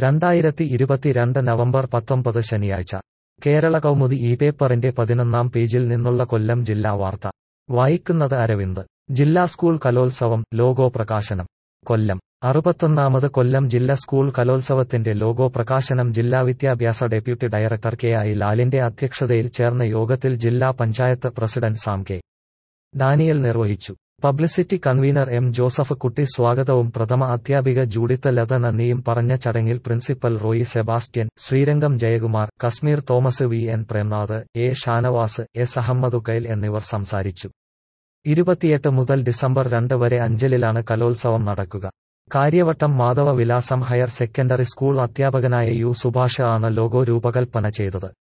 രണ്ടായിരത്തി ഇരുപത്തിരണ്ട് നവംബർ പത്തൊമ്പത് ശനിയാഴ്ച കേരള കൗമുദി ഈ പേപ്പറിന്റെ പതിനൊന്നാം പേജിൽ നിന്നുള്ള കൊല്ലം ജില്ലാ വാർത്ത വായിക്കുന്നത് അരവിന്ദ് ജില്ലാ സ്കൂൾ കലോത്സവം ലോഗോ പ്രകാശനം കൊല്ലം അറുപത്തൊന്നാമത് കൊല്ലം ജില്ലാ സ്കൂൾ കലോത്സവത്തിന്റെ ലോഗോ പ്രകാശനം ജില്ലാ വിദ്യാഭ്യാസ ഡെപ്യൂട്ടി ഡയറക്ടർ കെ ഐ ലാലിന്റെ അധ്യക്ഷതയിൽ ചേർന്ന യോഗത്തിൽ ജില്ലാ പഞ്ചായത്ത് പ്രസിഡന്റ് സാം കെ ഡാനിയൽ നിർവഹിച്ചു publicity convener M Joseph Kutty സ്വാഗതവും പ്രഥമ അധ്യാപിക ജൂഡിത്ത് ലത നന്ദിയും പറഞ്ഞ ചടങ്ങിൽ principal Roy Sebastian Sreerangam Jayakumar Kashmir Thomas V N Premnath A Shanavas S അഹമ്മദുക്കൈൽ എന്നിവർ സംസാരിച്ചു ഇരുപത്തിയെട്ട് മുതൽ ഡിസംബർ രണ്ട് വരെ അഞ്ചലിലാണ് കലോത്സവം നടക്കുക Kariavattom Madhava Vilasam higher secondary school അധ്യാപകനായ യു സുഭാഷ് ആണ് ലോഗോ രൂപകൽപ്പന ചെയ്തത്